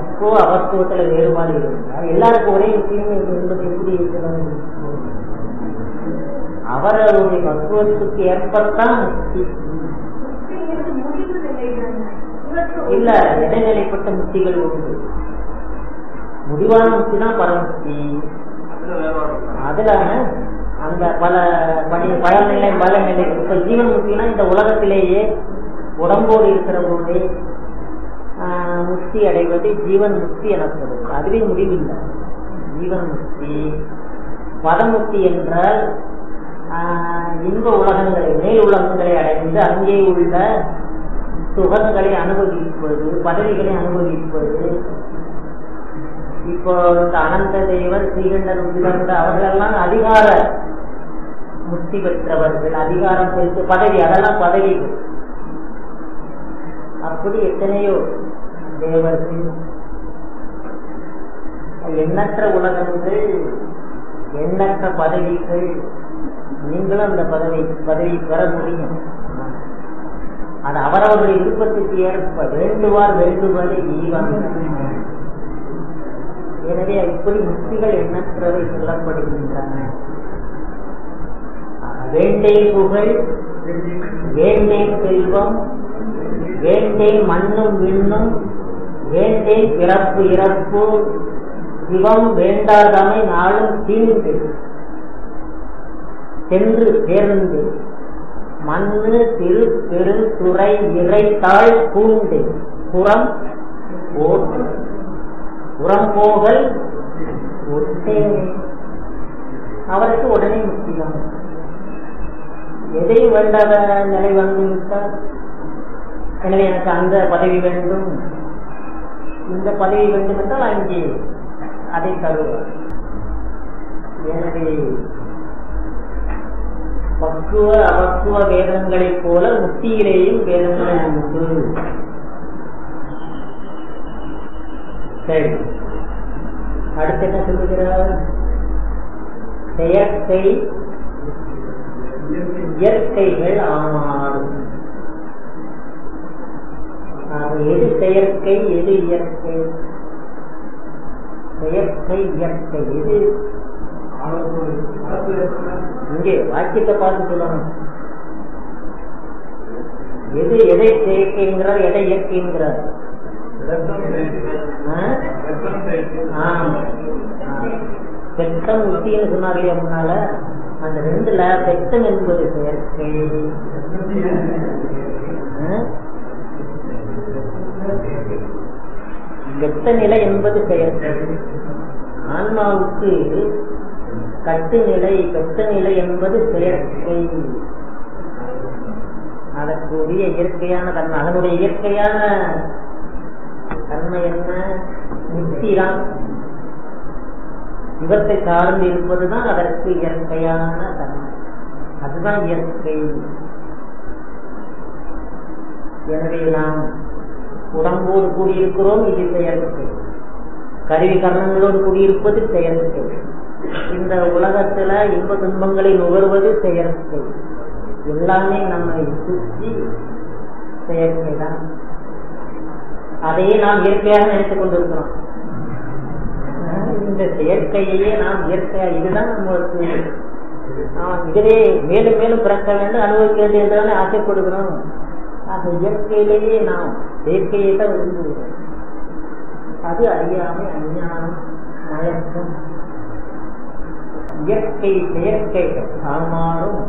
பக்குவ அவத்துவத்துல வேறுபாடு இருந்தால் எல்லாருக்கும் ஒரே முக்கியம் என்பது எப்படி இருக்கிறது அவரவருடைய பக்குவத்துக்கு ஏற்பத்தான் முக்தி முக்திங்கிறது முடிவு நிலை தானே. இவற்றை இல்ல இடைநிலைப்பட்ட முக்திகள் உண்டு முடிவான முக்தி தான் பரமுக்தி அதுல அந்த பல படி பழநிலை பல நிலை இப்ப ஜீவன் முக்தினா இந்த உலகத்திலேயே உடம்போடு இருக்கிற போதே ஆஹ், முக்தி அடைவது ஜீவன் முக்தி எனப்படும் அதுவே முடிவில்லை ஜீவன் முக்தி பரமுக்தி என்றால் ஆஹ், இன்ப உலகங்களை மேல் உலகங்களை அடைந்து அங்கே உள்ள சுகங்களை அனுபவிப்பது பதவிகளை அனுபவிப்பது இப்போ இந்த அனந்த தேவர் ஸ்ரீகண்டர் உதிரந்த அவர்களெல்லாம் அதிகார முக்தி பெற்றவர்கள் அதிகாரம் பெற்று பதவி அதெல்லாம் பதவிகள் அப்படி எத்தனையோ தேவர்கள் எண்ணற்ற உலகங்கள் எண்ணற்ற பதவிகள் நீங்களும் அந்த பதவி பதவி பெற முடியும் அது அவரவருடைய விருப்பத்துக்கு ஏற்ப வேண்டுவார் வேண்டுவதை ஈவன் எனவே இப்படி முக்திகள் எண்ணற்றவை சொல்லப்படுகின்றன வேண்டேன் புகழ் வேண்டேன் செல்வம் வேண்டேன் மண்ணும் விண்ணும் வேண்டேன் பிறப்பு இறப்பு சிவம் வேண்டாதமை நாளும் தீண்டு சென்று சேர்ந்து மண்ணு திரு பெரு துறை இறைத்தாள் பூண்டு புறம் போற்று புறம் போகல் ஒட்டே அவருக்கு உடனே முக்கியம் எதை வேண்டாத நிலை வந்துவிட்டால் எனவே எனக்கு அந்த பதவி வேண்டும் இந்த பதவி வேண்டும் என்றால் அங்கே அதை தருவார் எனவே பக்குவ அவக்குவ வேதங்களைப் போல முக்தியிலேயும் வேதங்கள் உண்டு சரி அடுத்து என்ன சொல்லுகிறார் செயற்கை இயற்கைகள் ஆனாலும் ஆக, எது செயற்கை எது இயற்கை செயற்கை இயற்கை எது இங்கே வாக்கியத்தை பார்த்து சொல்லணும் எது எதை செயற்கைங்கிறார் எதை இயற்கைங்கிறார் ஆ? ஆ. ஆ. பெத்தம் உத்தின்னு சொன்னார் இல்லையா முன்னால அந்த ரெண்டுல பெத்தம் என்பது செயற்கை ஆ? வெத்த நிலை என்பது செயற்கை ஆன்மாவுக்கு கட்டு நிலை பெத்த நிலை என்பது செயற்கை அதற்குரிய இயற்கையான தன்மை அதனுடைய இயற்கையான தன்மை என்ன முக்தி தான் இவற்றை சார்ந்து இருப்பதுதான் அதற்கு இயற்கையான தன்மை அதுதான் இயற்கை எனவே நாம் உடம்போடு கூடியிருக்கிறோம் இது செயற்கை கருவி கரணங்களோடு கூடியிருப்பது செயற்கை இந்த உலகத்துல இன்ப துன்பங்களை நுகர்வது செயற்கை எல்லாமே நம்மை சுற்றி செயற்கை தான் அதையே நாம் இயற்கையாக நினைத்துக் கொண்டிருக்கிறோம் அஹ் இந்த செயற்கையையே நாம் இயற்கையா இதுதான் நம்மளுக்கு நாம் இதுவே மேலும் மேலும் பிறக்க வேண்டும் அனுபவிக்க வேண்டும் என்றுதானே ஆசைப்படுகிறோம் ஆக இயற்கையிலேயே நாம் செயற்கையை தான் விரும்புகிறோம் அது அறியாமை அஞ்ஞானம் மயக்கம் இயற்கை செயற்கைகள் ஆனாலும்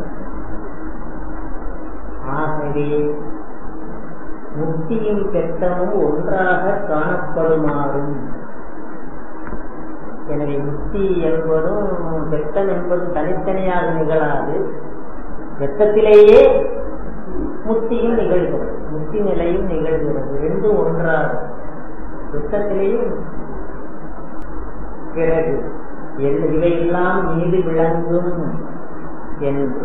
ஆகவே முக்தியும் பெத்தமும் ஒன்றாக காணப்படுமாறும் எனவே முக்தி என்பதும் பெத்தம் என்பதும் தனித்தனியாக நிகழாது பெத்தத்திலேயே முக்தியும் நிகழ்கிறது முக்தி நிலையும் நிகழ்கிறது ரெண்டும் ஒன்றாக பெத்தத்திலேயும் பிறகு எல் இவையெல்லாம் மீது விளங்கும் என்று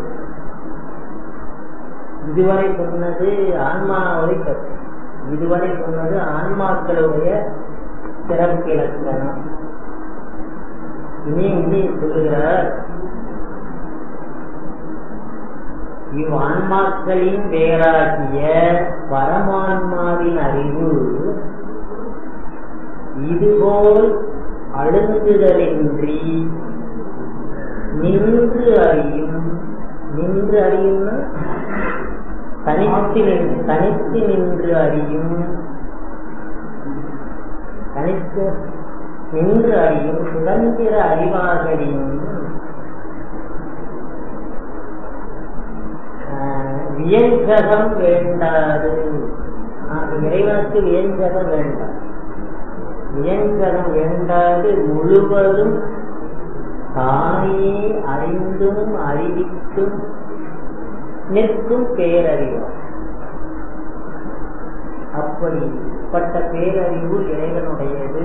இதுவரை சொன்னது ஆன்மாவை பற்றி இதுவரை சொன்னது ஆன்மாக்களுடைய சிறப்பு இலக்கணம் இனி இனி சொல்லுகிறார் இவ் ஆன்மாக்களின் வேறாகிய பரமான்மாவின் அறிவு இதுபோல் அழுங்குதலின்றி நின்று அறியும் நின்று அறியும்னா தனித்து நின்- தனித்து நின்று அறியும் தனித்து நின்று அறியும் சுதந்திர அறிவார்களின் ஆஹ், வியஞ்சகம் வேண்டாது ஆஹ், இறைவனுக்கு வியஞ்சகம் வேண்டாம் வியஞ்சகம் வேண்டாது முழுவதும் தானே அறிந்தும் அறிவித்தும் நிற்கும் பேரறிவார் அப்படிப்பட்ட பேரறிவு இறைவனுடையது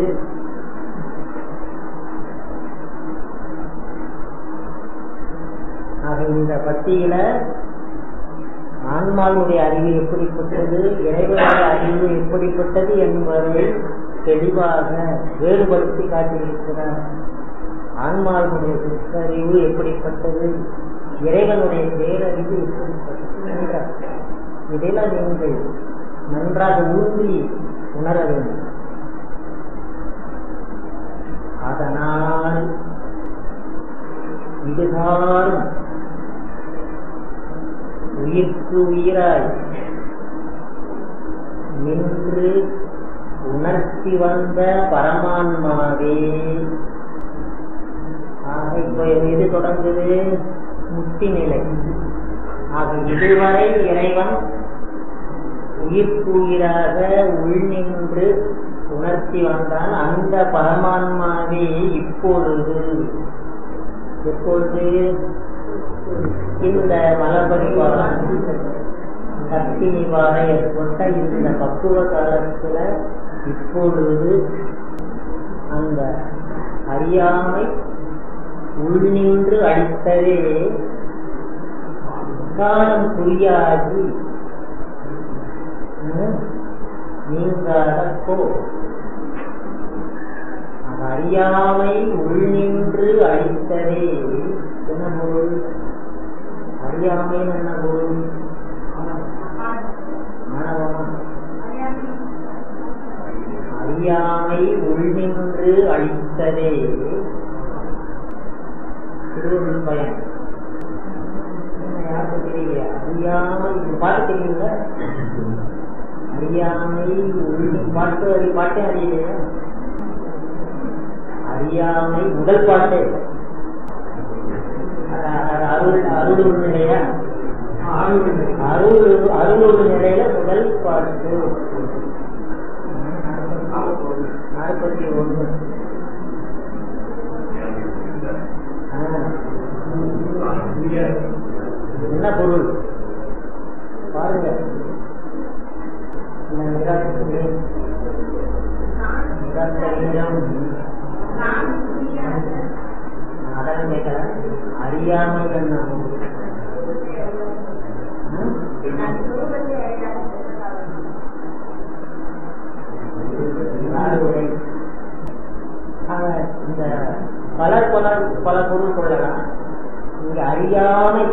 ஆக இந்த பட்டியல ஆன்மாவுடைய அறிவு எப்படிப்பட்டது இறைவனுடைய அறிவு எப்படிப்பட்டது என்பதை தெளிவாக வேறுபடுத்தி காட்டியிருக்கிறார் ஆன்மாவுடைய சிற்றறிவு எப்படிப்பட்டது இறைவனுடைய பேரறிவு எப்படிப்பட்டது என்றார். இதையெல்லாம் நீங்கள் நன்றாக ஊன்றி உணர வேண்டும் அதனால் இதுகாரும் உயிர்க்கு உயிராய் நின்று உணர்த்தி வந்த பரமான்மாவே ஆக இப்ப எது தொடங்குது முக்தி நிலை ஆக இதுவரை இறைவன் உயிர்க்குயிராக உள்நின்று உணர்த்தி வந்தான் அந்த பரமான்மாவே இப்பொழுது எப்பொழுது இந்த மலபரிவாரம் சக்தி நிவாரம் ஏற்பட்ட இந்த பக்குவ காலத்துல இப்பொழுது அந்த அறியாமை உள்நின்று அடித்ததே காலம் புரியாகி ம், நீங்காத போ அது அறியாமை உள்நின்று அழித்ததே என்ன பொருள் அறியாமை என்ன பொருள் ஆணவமா அறியாமை உள்நின்று அழித்ததே திருவள்ளுவர் பயன் என்ன யாருக்கும் தெரியலையா அறியாமை இது பாட்டு தெரியுங்களா அறியாமை உள் பாட்டு அறி பாட்டே அறியலையா அறியாமை முதல் பாட்டு அ- அ- அருள் அருள் நிலையா அருள் அருள் நிலையில முதல் பாட்டு நாற்பத்தி ஒண்ணு என்ன பொருள் பாருங்க இந்த நிராகரி- நிராகரியம் அதான் கேட்கல அறியாமை என்ன ம்? நாலுரை. ஆக, இந்த பல பல பல பொருள் கொள்ளலாம் இங்க அறியாமை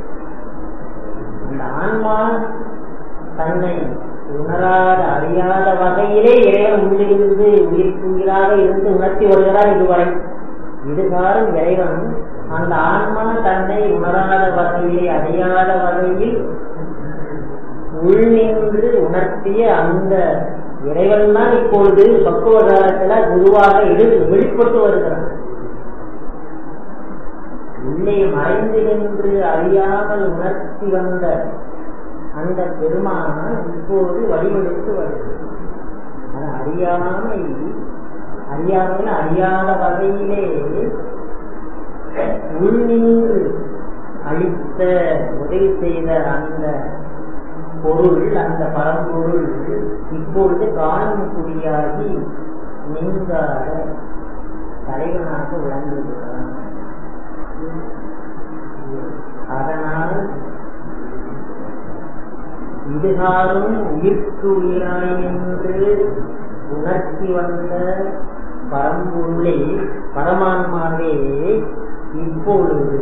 இந்த ஆன்மா தன்னை உணராத அறியாத வகையிலே இறைவன் உள்ளிருந்து உயிர்க்குயிராக இருந்து உணர்த்தி வருகிறார் இதுவரை இதுகாரும் இறைவன் அந்த ஆன்மா தன்னை உணராத வகையிலே அறியாத வகையில் உள்நின்று உணர்த்திய அந்த இறைவன் தான் இப்பொழுது பக்குவ காலத்துல குருவாக எடு வெளிப்பட்டு வருகிறான் உள்ளே மறைந்து நின்று அறியாமல் உணர்த்தி வந்த அந்த பெருமான இப்போது வடிவெடுத்து வருகிறது அது அறியாமை அறியாமையில் அறியாத வகையிலே உள்நின்று அளித்த உதவி செய்த அந்த பொருள் அந்த பரம்பொருள் இப்பொழுது காணும் குறியாகி நீங்காத தலைவனாக விளங்குகிறான் அதனால் இதுகாரும் உயிர்க்கு உயிராய் என்று உணர்த்தி வந்த பரம்பொருளே பரமான்மாவே இப்பொழுது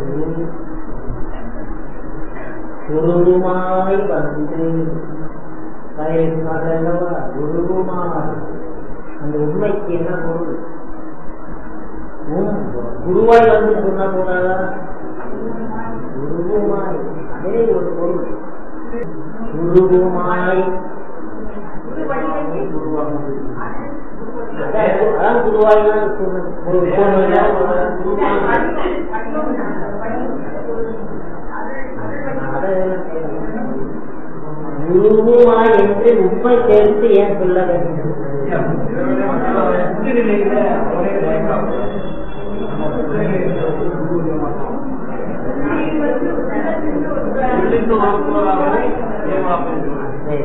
குருவுமாய் வந்து அல்லவா குருவுமாய் அந்த உண்மைக்கு என்ன பொருள் உம் குருவாய் வந்து சொன்ன கூடாதா குருவுமாய் அதே ஒரு பொருள் குருவுமாய் குரு வடிவத்தை குருவாக அதான் அதான் குருவாய்லாம் சொன்னது ஒரு பொருள் குருவுமா என்று உண்மை சேர்த்து ஏன் சொல்ல வேண்டும் சரி.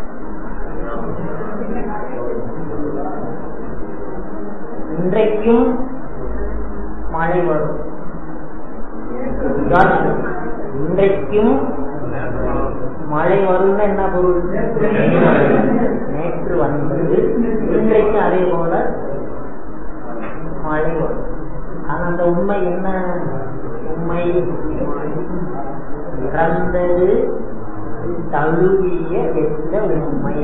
இன்றைக்கும் மழை வரும் உதாரணம், இன்றைக்கும் மழை வரும்னு என்ன பொருள் நேற்று வந்தது இன்றைக்கு அதே போல மழை வரும் ஆனா அந்த உண்மை என்ன உண்மை இறந்தது தழுவிய எந்த உண்மை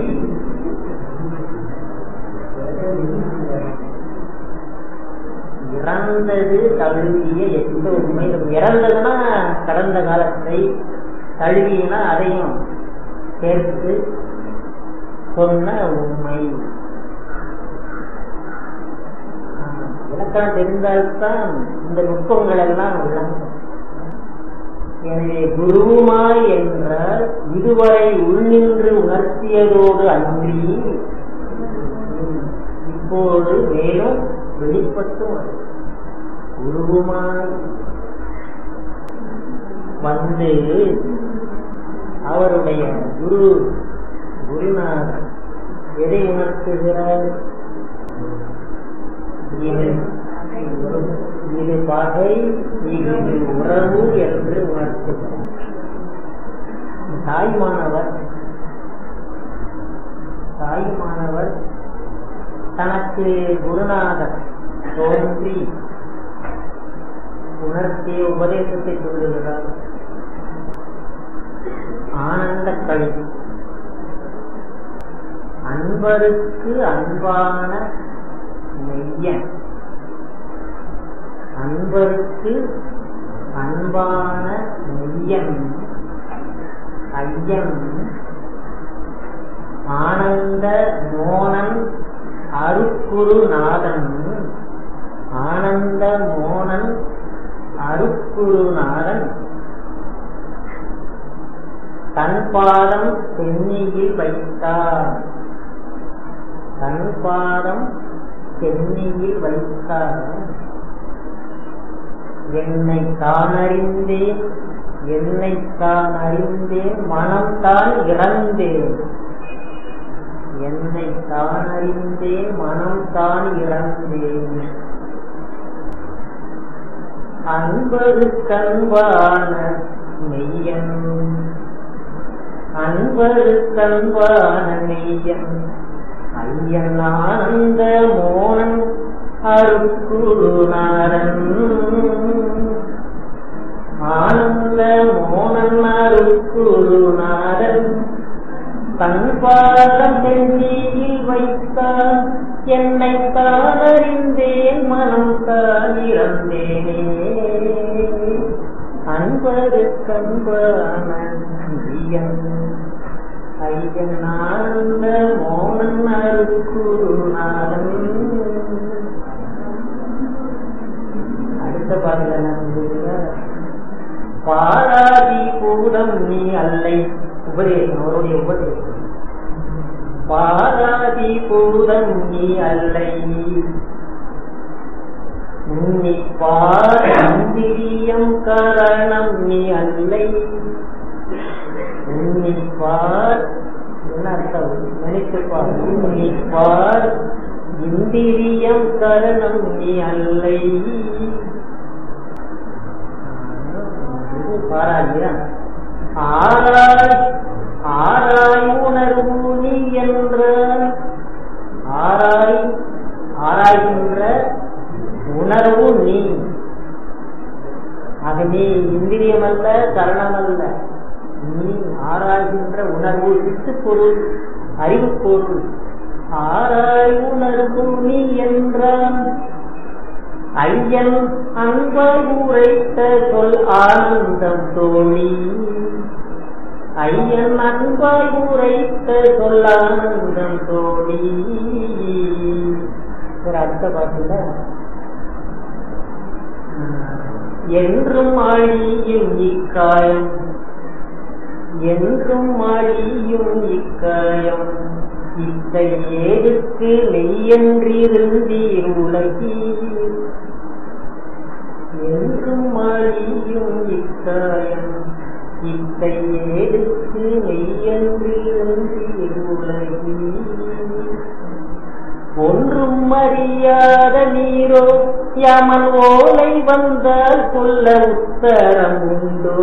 இறந்தது தழுவிய எந்த உண்மை இறந்ததுன்னா கடந்த காலத்தை தழுவியனா அதையும் சேர்த்து சொன்ன உண்மை ஆஹ், இலக்கணம் தெரிந்தால்தான் இந்த நுட்பங்கள் எல்லாம் விளங்கும் எனவே குருவுமாய் என்றால் இதுவரை உள்நின்று உணர்த்தியதோடு அன்றி இப்போது மேலும் வெளிப்பட்டு வரும். குருவுமாய் வந்து அவருடைய குரு குருநாதர் எதை உணர்த்துகிறார் இது இது பகை இது உறவு என்று உணர்த்துகிறார் தாய்மானவர் தாய்மானவர் தனக்கு குருநாதர் தோன்றி உணர்த்திய உபதேசத்தை சொல்லுகிறார் ஆனந்த கல்வி அன்பருக்கு அன்பான மெய்யன் அன்பருக்கு அன்பான மெய்யன் ஐயன் ஆனந்த மோனன் அருக்குருநாதன் ஆனந்த மோனன் அருக்குருநாதன் தன் பாதம் சென்னியில் வைத்தார் தன் பாதம் சென்னியில் வைத்தார் என்னை தான் அறிந்தேன் என்னை தான் அறிந்தேன் மனம் தான் இறந்தேன் என்னை தான் அறிந்தேன் மனம் தான் இறந்தேன் அன்பருக்கன்பான மெய்யன் அன்பருக்கன்பான மெய்யன் ஐயன் ஆனந்த மோனன் அருக்குருநாதன் ஆனந்த மோனன் அருக்குருநாதன் தன் பாதம் சென்னியில் வைத்தார் என்னை தான் அறிந்தேன் மனம் தான் இறந்தேனே அன்பரு கண்பான ஐயன் ஐயன் ஆனந்த மோனன் அருக்குருநாதன் அடுத்த பாடல என்ன பாராதி பூதம் நீ அல்லை உபதேசம் அவருடைய உபதேசம் பாராதி பூதம் நீ அல்லை உன்னி பார் இந்திரியம் காரணம் நீ அல்லை உன்னி பார் என்ன அர்த்தம் நினைத்து பார் உன்னி பார் இந்திரியம் கரணம் நீ அல்லை இது பாராதிதான் ஆராய் ஆராய் உணர்வு நீ என்றால் ஆராய் ஆராய்கின்ற உணர்வு நீ அது நீ இந்திரியம் அல்ல கரணம் அல்ல நீ ஆராய்கின்ற உணர்வு சித்து பொருள் அறிவு பொருள் ஆராய் உணர்வு நீ என்றான் ஐயன் அன்பாய் உரைத்த சொல் ஆனந்தம் தோழி ஐயன் அன்பாய் உரைத்த சொல் ஆனந்தம் தோழி ஒரு அடுத்த பாட்டுல என்றும் அழியும் இக்காயம் என்றும் அழியும் இக்காயம் இத்தை ஏதுக்கு மெய்யன்றிருந்தீர் உலகீர் என்றும் அழியும் இக்காயம் இத்தை ஏதுக்கு மெய்யன்றிருந்தீர் உலகீர் ஒன்றும் அறியாத நீரோ யமன் ஓலை வந்தால் சொல்ல உத்தரம் உண்டோ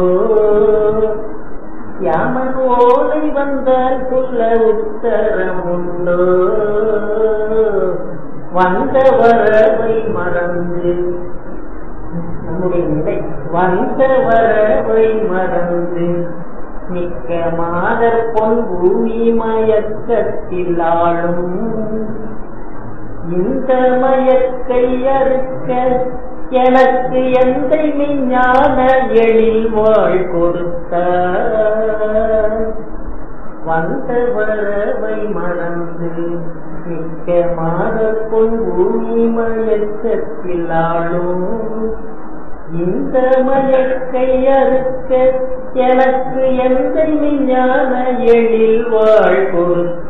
யமன் ஓலை வந்தால் சொல்ல உத்தரம் உண்டோ வந்த வரவை மறந்து நம்முடைய நிலை வந்த வரவை மறந்து மிக்க மாதர் பொன் பூமி மயக்கத்தில் ஆளும் இந்த மயக்கை அறுக்க எனக்கு எந்த விஞ்ஞான எழில் வாழ் கொடுத்த வந்த வரவை மறந்து மிக்க மாதர் பொன் பூமி மயக்கத்தில் ஆளும் இந்த மயக்கை அறுக்க எனக்கு எந்த விஞ்ஞான எழில் வாழ் கொடுத்த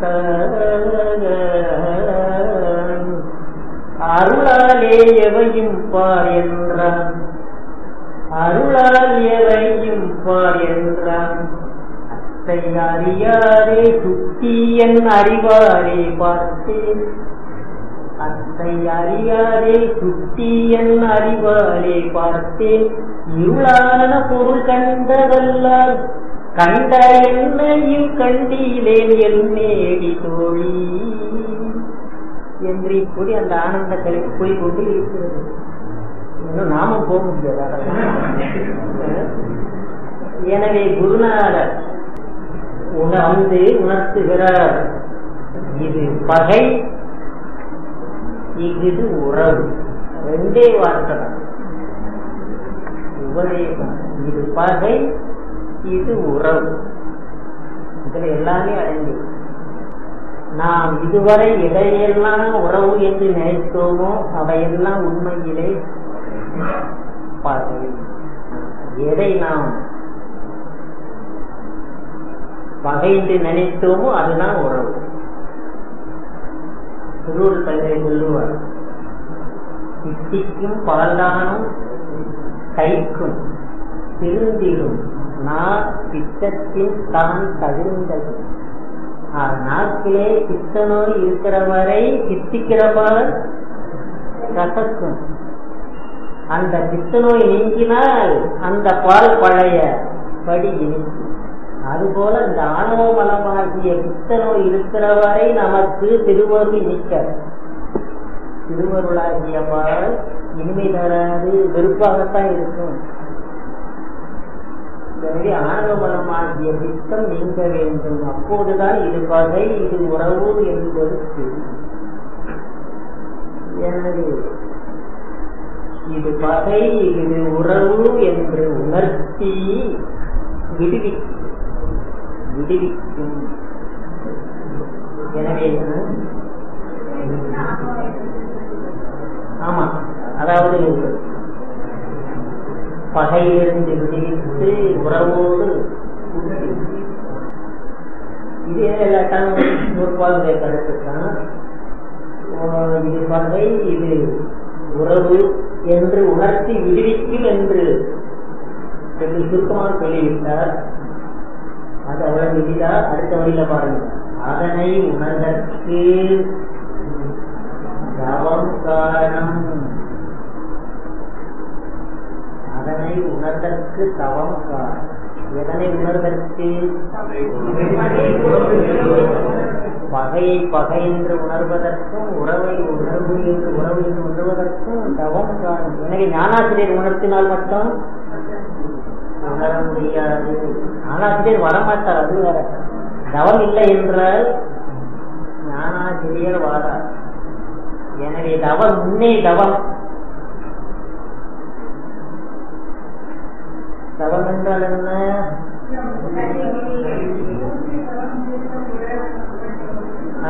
அருளாலே எவையும் பார் என்றான் அருளால் எவையும் பார் என்றான் அத்தை அறியாரே சுத்தி என் அறிவாரே பார்த்தேன் அத்தை அறியாரே சுத்தி என் அறிவாரே பார்த்தேன் இருளான பொருள் கண்டதல்லால் கண்ட என்னையும் கண்டீலேன் என் நேடி தோழி என்று இப்படி அந்த ஆனந்த கலை போய் கொண்டு இருக்கிறது இன்னும் நாமும் போக முடியாது அதெல்லாம் எனவே குருநாதர் உணர்ந்து உணர்த்துகிறார் இது பகை இது உறவு ரெண்டே வார்த்தை தான் உபதேசம் இது பகை இது உறவு இதுல எல்லாமே அடங்கி நாம் இதுவரை எதையெல்லாம் உறவு என்று நினைத்தோமோ அவையெல்லாம் உண்மையிலே பகை எதை நாம் பகை என்று நினைத்தோமோ அதுதான் உறவு திருவள்ளுவர் தந்தை சொல்லுவார் சித்திக்கும் பால்தானும் கைக்கும் திருந்திடும் நான் பித்தத்தின் தான் தகுந்தது நாக்கிலே பித்த நோய் இருக்கிற வரை சித்திக்கிற பால் கசக்கும் அந்த பித்த நோய் நீங்கினால் அந்த பால் பழைய படி இனிக்கும் அதுபோல இந்த ஆணவ மலமாகிய பித்த நோய் இருக்கிற வரை நமக்கு திருவருள் இனிக்க திருவருளாகிய பால் இனிமை தராது வெறுப்பாகத்தான் இருக்கும் எனவே ஆணவ மலமாகிய பித்தம் நீங்க வேண்டும் அப்போதுதான் இது பகை இது உறவு என்பது தெரியும் எனவே இது பகை இது உறவு என்று உணர்த்தி விடுவிக்கும் விடுவிக்கும் எனவே ஆமா அதாவது பகையிலிருந்து விடுவித்து உறவோடு கூட்டி. இது இல்லாட்டான் நூற்பாலுடைய கருத்து தான் இது பகை இது உறவு என்று உணர்த்தி விடுவிக்கும் என்று சொல்லி சுருக்கமாக சொல்லிவிட்டார் அது அவ்வளவு எளிதா அடுத்த வழியில பாருங்க அதனை உணர்தற்கு தவம் காரணம் அதனை உணர்தற்கு தவம் காரணம் எதனை உணர்தற்கு பகையை பகை என்று உணர்வதற்கும் உறவை உணர்வு என்று உறவு என்று உணர்வதற்கும் தவம் காரணம் எனவே ஞானாசிரியர் உணர்த்தினால் மட்டும் உணர முடியாது ஞானாசிரியர் வரமாட்டார் அது வேற தவம் இல்லை என்றால் ஞானா ஞானாசிரியர் வாரார் எனவே தவம் முன்னே தவம் தவம் என்றால் என்ன ஆ.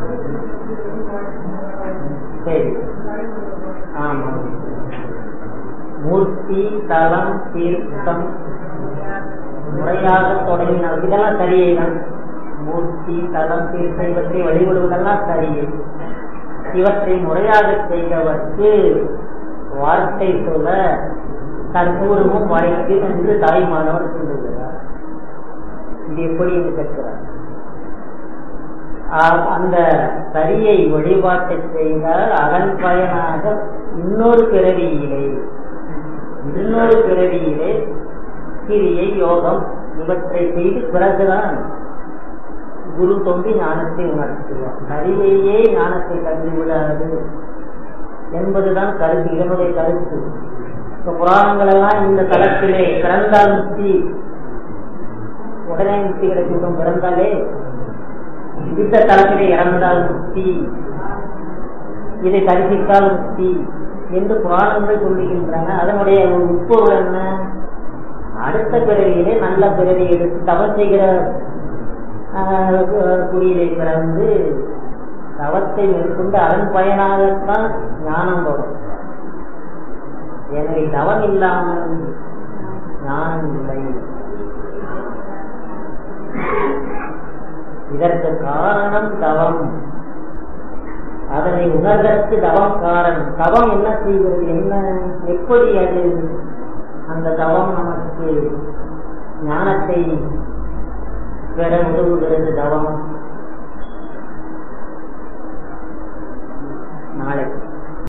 சரி ஆமா மூர்த்தி தலம் தீர்த்தம் முறையாக தொடங்கினால் இதெல்லாம் சரியே தான் மூர்த்தி தலம் தீர்த்தம் இவற்றை வழிபடுவதெல்லாம் சரியே இவற்றை முறையாக செய்தவர்க்கு வார்த்தை சொல்ல கற்பூரமும் வாய்க்கும் என்று தாய்மானவர் சொல்லுகிறார் இது எப்படி என்று கேட்கிறார் ஆ- அந்த சரியை வழிபாட்டை செய்தால் அதன் பயனாக இன்னொரு பிறவியிலே இன்னொரு பிறவியிலே கிரியை யோகம் இவற்றை செய்து பிறகுதான் குரு தோன்றி ஞானத்தை உணர்த்துவார் சரியையே ஞானத்தை தந்து விடாது என்பதுதான் கருத்து இதனுடைய கருத்து இப்ப புராணங்கள் எல்லாம் இந்த தளத்திலே பிறந்தால் முக்தி உடனே முக்தி கிடைக்கும் பிறந்தாலே இந்த தளத்திலே இறந்தால் முக்தி இதை தரிசித்தால் முக்தி என்று புராணங்கள் சொல்லுகின்றன அதனுடைய ஒரு உட்பொருள் என்ன அடுத்த பிறவியிலே நல்ல பிறவி எடுத்து தவம் செய்கிற ஆஹ், குடியிலே பிறந்து தவத்தை மேற்கொண்டு அதன் பயனாகத்தான் ஞானம் வரும் எனவே தவம் இல்லாமல் ஞானம் இல்லை இதற்கு காரணம் தவம் அதனை உணர்வதற்கு தவம் காரணம் தவம் என்ன செய்கிறது என்ன எப்படி அது அந்த தவம் நமக்கு ஞானத்தை பெற உதவுகிறது தவம்